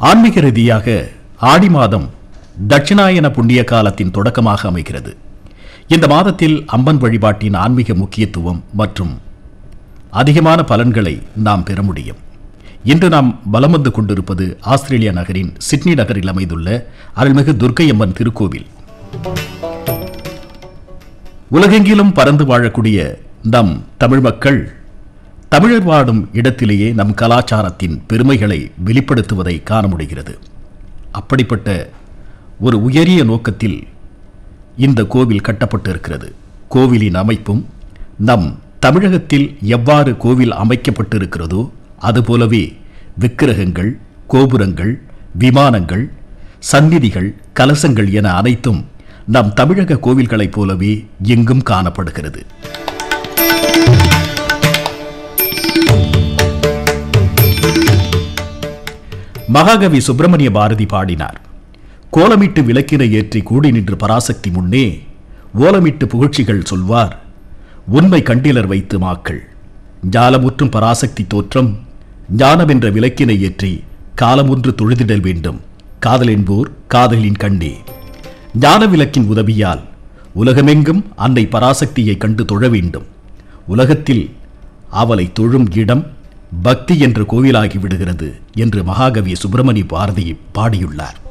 ஆன்மீக ரீதியாக ஆடி மாதம் தட்சிணாயன புண்ணிய காலத்தின் தொடக்கமாக அமைகிறது இந்த மாதத்தில் அம்மன் வழிபாட்டின் ஆன்மீக முக்கியத்துவம் மற்றும் அதிகமான பலன்களை நாம் பெற முடியும் இன்று நாம் பலம் வந்து கொண்டிருப்பது ஆஸ்திரேலியா நகரின் சிட்னி நகரில் அமைந்துள்ள அருள்மிகு துர்க்கையம்மன் திருக்கோவில் உலகெங்கிலும் பறந்து வாழக்கூடிய நம் தமிழ் மக்கள் தமிழர் வாடும் இடத்திலேயே நம் கலாச்சாரத்தின் பெருமைகளை வெளிப்படுத்துவதை காண முடிகிறது அப்படிப்பட்ட ஒரு உயரிய நோக்கத்தில் இந்த கோவில் கட்டப்பட்டு இருக்கிறது கோவிலின் அமைப்பும் நம் தமிழகத்தில் எவ்வாறு கோவில் அமைக்கப்பட்டு இருக்கிறதோ அதுபோலவே விக்கிரகங்கள் கோபுரங்கள் விமானங்கள் சந்நிதிகள் கலசங்கள் என அனைத்தும் நம் தமிழக கோவில்களைப் போலவே எங்கும் காணப்படுகிறது மகாகவி சுப்பிரமணிய பாரதி பாடினார் கோலமிட்டு விளக்கினை ஏற்றி கூடி நின்று பராசக்தி முன்னே ஓலமிட்டு புகழ்ச்சிகள் சொல்வார் உண்மை கண்டிலர் வைத்து மாக்கள் ஞாலமுற்றும் பராசக்தி தோற்றம் ஞானமென்ற விளக்கினை ஏற்றி காலமொன்று தொழுதிடல் வேண்டும் காதல் என்போர் காதலின் கண்டே ஞான விளக்கின் உதவியால் உலகமெங்கும் அன்னை பராசக்தியை கண்டு தொழ வேண்டும் உலகத்தில் அவளை தொழும் இடம் பக்தி என்ற கோவிலாகி விடுகிறது என்று மகாகவி சுப்பிரமணிய பாரதி பாடியுள்ளார்